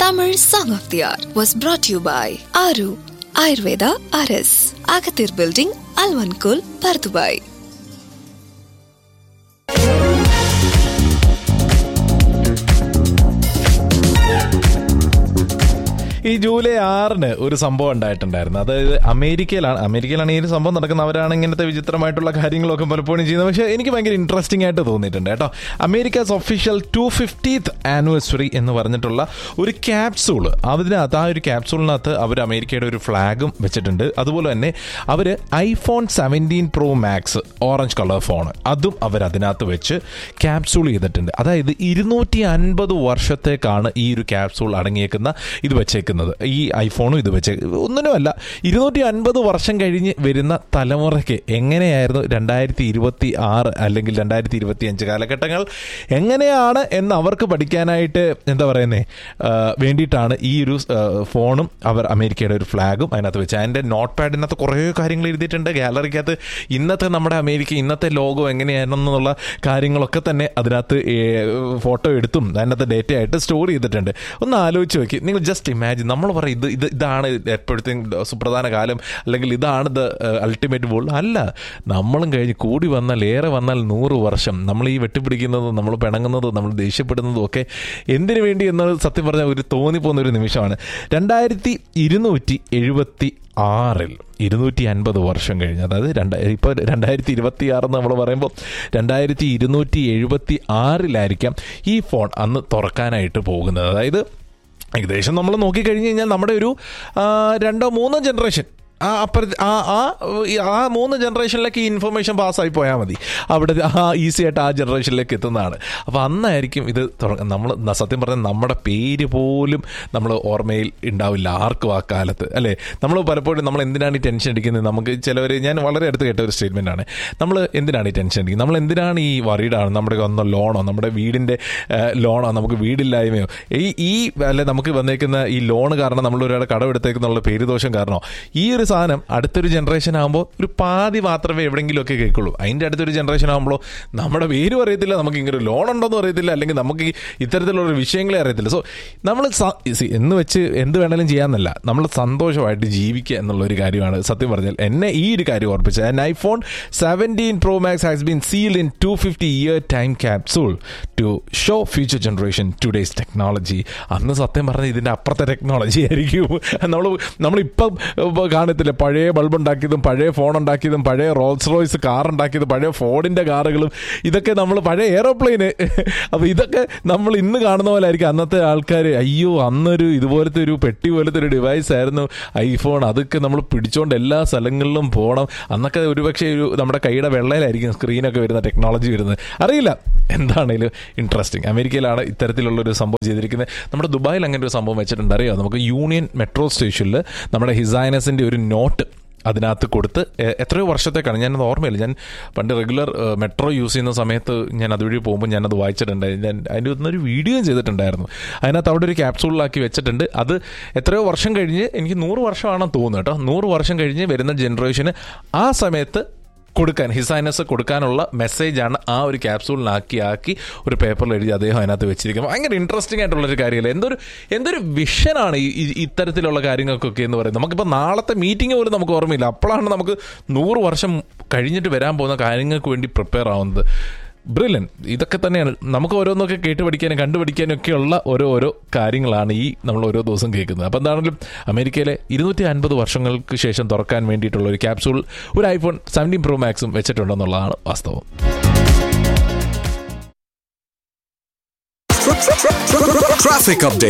Tamil Song of the Hour was brought to you by Aru Ayurveda RS, Agathir Building, Alvankul, Pardubai. ഈ July ആറിന് ഒരു സംഭവം ഉണ്ടായിട്ടുണ്ടായിരുന്നു അതായത് അമേരിക്കയിലാണ് അമേരിക്കയിലാണ് ഈ ഒരു സംഭവം നടക്കുന്നത് അവരാണ് ഇങ്ങനത്തെ വിചിത്രമായിട്ടുള്ള കാര്യങ്ങളൊക്കെ പലപ്പോഴും ചെയ്യുന്നത് പക്ഷേ എനിക്ക് ഭയങ്കര ഇൻട്രസ്റ്റിംഗ് ആയിട്ട് തോന്നിയിട്ടുണ്ട് കേട്ടോ America's official two fiftieth anniversary എന്ന് പറഞ്ഞിട്ടുള്ള ഒരു ക്യാപ്സൂള് അതിനകത്ത് ആ ഒരു ക്യാപ്സൂളിനകത്ത് അവർ അമേരിക്കയുടെ ഒരു ഫ്ലാഗും വെച്ചിട്ടുണ്ട് അതുപോലെ തന്നെ അവർ iPhone seventeen pro max orange colour phone അതും അവർ അതിനകത്ത് വെച്ച് ക്യാപ്സൂൾ ചെയ്തിട്ടുണ്ട് അതായത് ഇരുന്നൂറ്റി അൻപത് വർഷത്തേക്കാണ് ഈ ഒരു ക്യാപ്സൂൾ അടങ്ങിയേക്കുന്ന ഇത് വെച്ചേക്കുന്നത് ഈ ഐഫോണും ഇത് വെച്ചേ ഒന്നിനുമല്ല ഇരുന്നൂറ്റി അൻപത് വർഷം കഴിഞ്ഞ് വരുന്ന തലമുറയ്ക്ക് എങ്ങനെയായിരുന്നു രണ്ടായിരത്തി ഇരുപത്തി ആറ് അല്ലെങ്കിൽ രണ്ടായിരത്തി ഇരുപത്തി അഞ്ച് കാലഘട്ടങ്ങൾ എങ്ങനെയാണ് എന്ന് അവർക്ക് പഠിക്കാനായിട്ട് എന്താ പറയുന്നേ ആ, വേണ്ടിയിട്ടാണ് ഈ ഒരു ആ, ഫോണും അവർ അമേരിക്കയുടെ ഒരു ഫ്ലാഗും അതിനകത്ത് വെച്ച് അതിൻ്റെ നോട്ട് പാഡിനകത്ത് കുറേ കാര്യങ്ങൾ എഴുതിയിട്ടുണ്ട് ഗാലറിക്കകത്ത് ഇന്നത്തെ നമ്മുടെ അമേരിക്ക ഇന്നത്തെ ലോകം എങ്ങനെയായിരുന്നു എന്നുള്ള കാര്യങ്ങളൊക്കെ തന്നെ അതിനകത്ത് ഫോട്ടോ എടുത്തും അതിനകത്ത് ഡേറ്റ ആയിട്ട് സ്റ്റോർ ചെയ്തിട്ടുണ്ട് ഒന്ന് ആലോചിച്ച് നോക്കി നിങ്ങൾ ജസ്റ്റ് ഇമാജിൻ നമ്മൾ പറയും ഇത് ഇത് ഇതാണ് എപ്പോഴത്തെയും സുപ്രധാന കാലം അല്ലെങ്കിൽ ഇതാണ് ദ അൾട്ടിമേറ്റ് ഗോൾ അല്ല നമ്മളും കഴിഞ്ഞ് കൂടി വന്നാൽ ഏറെ വന്നാൽ നൂറ് വർഷം നമ്മൾ ഈ വെട്ടിപ്പിടിക്കുന്നതും നമ്മൾ പിണങ്ങുന്നതും നമ്മൾ ദേഷ്യപ്പെടുന്നതും ഒക്കെ എന്തിനു വേണ്ടി എന്നത് സത്യം പറഞ്ഞാൽ ഒരു തോന്നിപ്പോകുന്ന ഒരു നിമിഷമാണ് രണ്ടായിരത്തി ഇരുന്നൂറ്റി എഴുപത്തി ആറിൽ ഇരുന്നൂറ്റി അൻപത് വർഷം കഴിഞ്ഞ് അതായത് രണ്ട് ഇപ്പോൾ രണ്ടായിരത്തി ഇരുപത്തി ആറ് നമ്മൾ പറയുമ്പോൾ രണ്ടായിരത്തി ഇരുന്നൂറ്റി എഴുപത്തി ആറിലായിരിക്കാം ഈ ഫോൺ അന്ന് തുറക്കാനായിട്ട് പോകുന്നത് അതായത് ഏകദേശം നമ്മൾ നോക്കിക്കഴിഞ്ഞ് കഴിഞ്ഞാൽ നമ്മുടെ ഒരു ആ, രണ്ടോ മൂന്നോ ജനറേഷൻ ആ അപ്പുറത്ത് ആ ആ ഈ ആ മൂന്ന് ജനറേഷനിലേക്ക് ഈ ഇൻഫർമേഷൻ പാസ്സായി പോയാൽ മതി അവിടെ ആ ഈസി ആയിട്ട് ആ ജനറേഷനിലേക്ക് എത്തുന്നതാണ് അപ്പോൾ അന്നായിരിക്കും ഇത് നമ്മൾ സത്യം പറഞ്ഞാൽ നമ്മുടെ പേര് പോലും നമ്മൾ ഓർമ്മയിൽ ഉണ്ടാവില്ല ആർക്കും ആ കാലത്ത് അല്ലേ നമ്മൾ പലപ്പോഴും നമ്മൾ എന്തിനാണ് ഈ ടെൻഷൻ അടിക്കുന്നത് നമുക്ക് ചിലവർ ഞാൻ വളരെ അടുത്ത് കേട്ട ഒരു സ്റ്റേറ്റ്മെൻ്റ് ആണ് നമ്മൾ എന്തിനാണ് ഈ ടെൻഷൻ അടിക്കുന്നത് നമ്മൾ എന്തിനാണ് ഈ വറീഡാണ് നമ്മുടെ ഒന്നോ ലോണോ നമ്മുടെ വീടിൻ്റെ ലോണോ നമുക്ക് വീടില്ലായ്മയോ ഈ ഈ അല്ലെ നമുക്ക് വന്നേക്കുന്ന ഈ ലോൺ കാരണം നമ്മൾ ഒരാളെ കടമെടുത്തേക്കുന്നുള്ള പേരുദോഷം കാരണോ ഈ ഒരു സാധനം അടുത്തൊരു ജനറേഷൻ ആകുമ്പോൾ ഒരു പാതി മാത്രമേ എവിടെയെങ്കിലുമൊക്കെ കേൾക്കുള്ളൂ അതിൻ്റെ അടുത്തൊരു ജനറേഷൻ ആകുമ്പോൾ നമ്മുടെ പേരും അറിയത്തില്ല നമുക്ക് ഇങ്ങനെ ഒരു ലോൺ ഉണ്ടോന്നും അറിയത്തില്ല അല്ലെങ്കിൽ നമുക്ക് ഈ ഇത്തരത്തിലുള്ള വിഷയങ്ങളെ അറിയത്തില്ല സോ നമ്മൾ സ- see, എന്ന് വെച്ച് എന്ത് വേണമെങ്കിലും ചെയ്യാമെന്നല്ല നമ്മൾ സന്തോഷമായിട്ട് ജീവിക്കുക എന്നുള്ള ഒരു കാര്യമാണ് സത്യം പറഞ്ഞാൽ എന്നെ ഈ ഒരു കാര്യം ഓർപ്പിച്ചത് and iPhone seventeen pro max has been seal in to fifty year time capsule to show future generation today's technology അന്ന് സത്യം പറഞ്ഞാൽ ഇതിൻ്റെ അപ്പുറത്തെ ടെക്നോളജി ആയിരിക്കും നമ്മൾ നമ്മളിപ്പം ഇപ്പം കാണത്തില്ല പഴയ ബൾബ് ഉണ്ടാക്കിയതും പഴയ ഫോൺ ഉണ്ടാക്കിയതും പഴയ റോൾസ് റോയ്സ് കാർ ഉണ്ടാക്കിയതും പഴയ ഫോർഡിൻ്റെ കാറുകളും ഇതൊക്കെ നമ്മൾ പഴയ എയറോപ്ലെയിന് അപ്പോൾ ഇതൊക്കെ നമ്മൾ ഇന്ന് കാണുന്ന പോലെ ആയിരിക്കും അന്നത്തെ ആൾക്കാർ അയ്യോ അന്നൊരു ഇതുപോലത്തെ ഒരു പെട്ടി പോലത്തെ ഒരു ഡിവൈസ് ആയിരുന്നു ഐഫോൺ അതൊക്കെ നമ്മൾ പിടിച്ചോണ്ട് എല്ലാ സ്ഥലങ്ങളിലും പോകണം അന്നൊക്കെ ഒരുപക്ഷെ ഒരു നമ്മുടെ കൈയുടെ വെള്ളയിലായിരിക്കും സ്ക്രീനൊക്കെ വരുന്ന ടെക്നോളജി വരുന്നത് അറിയില്ല എന്താണേലും ഇൻട്രസ്റ്റിംഗ് അമേരിക്കയിലാണ് ഇത്തരത്തിലുള്ള ഒരു സംഭവം ചെയ്തിരിക്കുന്നത് നമ്മുടെ ദുബായിൽ അങ്ങനെ ഒരു സംഭവം വെച്ചിട്ടുണ്ട് അറിയാം നമുക്ക് യൂണിയൻ മെട്രോ സ്റ്റേഷനിൽ നമ്മുടെ ഹിസൈനസിൻ്റെ ഒരു നോട്ട് അതിനകത്ത് കൊടുത്ത് എ- എത്രയോ വർഷത്തേക്കാണ് ഞാനത് ഓർമ്മയില്ല ഞാൻ പണ്ട് റെഗുലർ മെട്രോ യൂസ് ചെയ്യുന്ന സമയത്ത് ഞാൻ അതുവഴി പോകുമ്പോൾ ഞാനത് വായിച്ചിട്ടുണ്ട് ഞാൻ അതിൻ്റെ ഒന്നൊരു വീഡിയോ ചെയ്തിട്ടുണ്ടായിരുന്നു അതിനകത്ത് അവിടെ ഒരു ക്യാപ്സൂളിലാക്കി വെച്ചിട്ടുണ്ട് അത് എത്രയോ വർഷം കഴിഞ്ഞ് എനിക്ക് നൂറ് വർഷമാണെന്ന് തോന്നുന്നു കേട്ടോ നൂറ് വർഷം കഴിഞ്ഞ് വരുന്ന ജനറേഷന് ആ സമയത്ത് കൊടുക്കാൻ ഹിസൈനസ് കൊടുക്കാനുള്ള മെസ്സേജാണ് ആ ഒരു ക്യാപ്സൂളിനാക്കി ആക്കി ഒരു പേപ്പറിൽ എഴുതി അദ്ദേഹം അതിനകത്ത് വെച്ചിരിക്കുന്നത് ഭയങ്കര ഇൻട്രസ്റ്റിംഗ് ആയിട്ടുള്ള ഒരു കാര്യമല്ല എന്തൊരു എന്തൊരു വിഷനാണ് ഈ ഈ- ഇത്തരത്തിലുള്ള കാര്യങ്ങൾക്കൊക്കെ എന്ന് പറയുന്നത് നമുക്കിപ്പോൾ നാളത്തെ മീറ്റിംഗ് പോലും നമുക്ക് ഓർമ്മയില്ല അപ്പോഴാണ് നമുക്ക് നൂറ് വർഷം കഴിഞ്ഞിട്ട് വരാൻ പോകുന്ന കാര്യങ്ങൾക്ക് വേണ്ടി പ്രിപ്പയർ ആവുന്നത് ബ്രില്യൻ ഇതൊക്കെ തന്നെയാണ് നമുക്ക് ഓരോന്നൊക്കെ കേട്ട് പഠിക്കാനും കണ്ടുപഠിക്കാനും ഒക്കെയുള്ള ഓരോ ഓരോ കാര്യങ്ങളാണ് ഈ നമ്മൾ ഓരോ ദിവസം കേൾക്കുന്നത് അപ്പോൾ എന്താണെങ്കിലും അമേരിക്കയിലെ ഇരുന്നൂറ്റി അൻപത് വർഷങ്ങൾക്ക് ശേഷം തുറക്കാൻ വേണ്ടിയിട്ടുള്ള ഒരു ക്യാപ്സൂൾ ഒരു ഐഫോൺ സെവൻറ്റീൻ പ്രോ മാക്സും വെച്ചിട്ടുണ്ടെന്നുള്ളതാണ് വാസ്തവം Traffic update.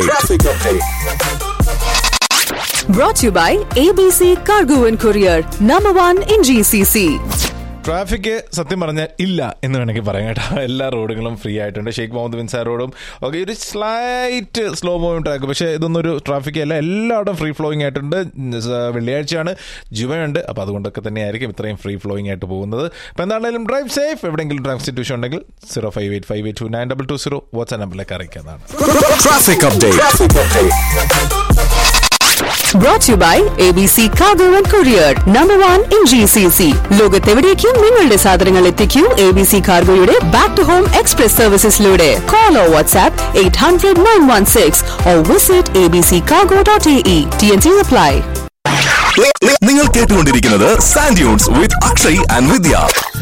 Brought to you by ABC Cargo and Courier, number one in GCC. Traffic സത്യം പറഞ്ഞാൽ ഇല്ല എന്ന് വേണമെങ്കിൽ പറയാം കേട്ടോ എല്ലാ റോഡുകളും ഫ്രീ ആയിട്ടുണ്ട് ഷെയ്ഖ് മുഹമ്മദ് ബിൻ സാർ റോഡും ഒക്കെ ഒരു സ്ലൈറ്റ് സ്ലോ മൂവിങ് ട്രാക്ക് പക്ഷേ ഇതൊന്നും ഒരു ട്രാഫിക് അല്ല എല്ലായിടും ഫ്രീ ഫ്ലോയിങ് ആയിട്ടുണ്ട് സ- വെള്ളിയാഴ്ചയാണ് ജുമയുണ്ട് അപ്പോൾ അതുകൊണ്ടൊക്കെ തന്നെ ആയിരിക്കും ഇത്രയും ഫ്രീ ഫ്ലോയിങ് ആയിട്ട് പോകുന്നത് അപ്പോൾ എന്താണെങ്കിലും ഡ്രൈവ് സേഫ് എവിടെയെങ്കിലും ഡ്രൈവ് സിറ്റുവേഷൻ ഉണ്ടെങ്കിൽ zero five eight five eight two nine double two zero WhatsApp നമ്പറിലേക്ക് അറിയിക്കുന്നതാണ് Traffic update. Brought to you by ABC Cargo and Courier, number one in GCC. ലോകത്തെവിടേക്കും നിങ്ങളുടെ സാധനങ്ങൾ എത്തിക്കൂ എ ബി സി കാർഗോയുടെ back to home express സർവീസസിലൂടെ call O WhatsApp eight hundred nine one six O visit A B C cargo dot A E T N C apply നി- നി- നിങ്ങൾ കേട്ടുകൊണ്ടിരിക്കുന്നത് Sand Dunes with Akshay and Vidya